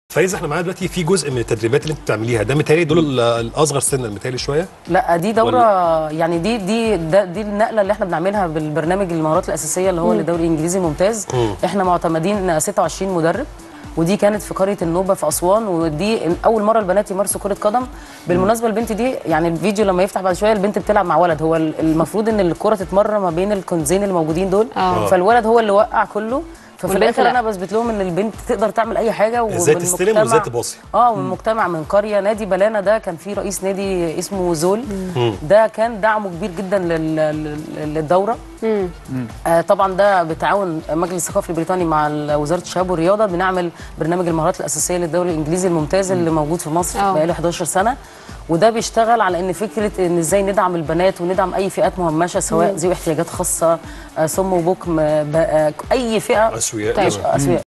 فايزه احنا معانا دلوقتي في جزء من التدريبات اللي انت بتعمليها ده متهيألي دول ال- الاصغر سنا متهيألي شويه لا دي دوره يعني دي دي ده دي النقله اللي احنا بنعملها بالبرنامج المهارات الاساسيه اللي هو الدوري الانجليزي ممتاز مم. احنا معتمدين 26 مدرب ودي كانت في قريه النوبه في اسوان ودي اول مره البنات يمارسوا كره قدم بالمناسبه البنت دي يعني الفيديو لما يفتح بعد شويه البنت بتلعب مع ولد هو المفروض ان الكره تتمرن ما بين الكنزين الموجودين دول آه. فالولد هو اللي وقع كله ففي والبنت الاخر لا. انا بثبت لهم ان البنت تقدر تعمل اي حاجه ازاي تستلم والمجتمع- وازاي تباصي اه من مجتمع من قريه نادي بلانا ده كان فيه رئيس نادي اسمه زول مم. ده كان دعمه كبير جدا لل- لل- للدوره مم. آه طبعا ده بتعاون مجلس الثقافي البريطاني مع ال- وزاره الشباب والرياضه بنعمل برنامج المهارات الاساسيه للدوري الانجليزي الممتاز اللي موجود في مصر آه. بقاله 11 سنه وده بيشتغل على ان فكره ان ازاي ندعم البنات وندعم اي فئات مهمشه سواء ذوي احتياجات خاصه آه، صم وبكم آه، ب- آه، اي فئه اسوياء طيب. تمام. اسوياء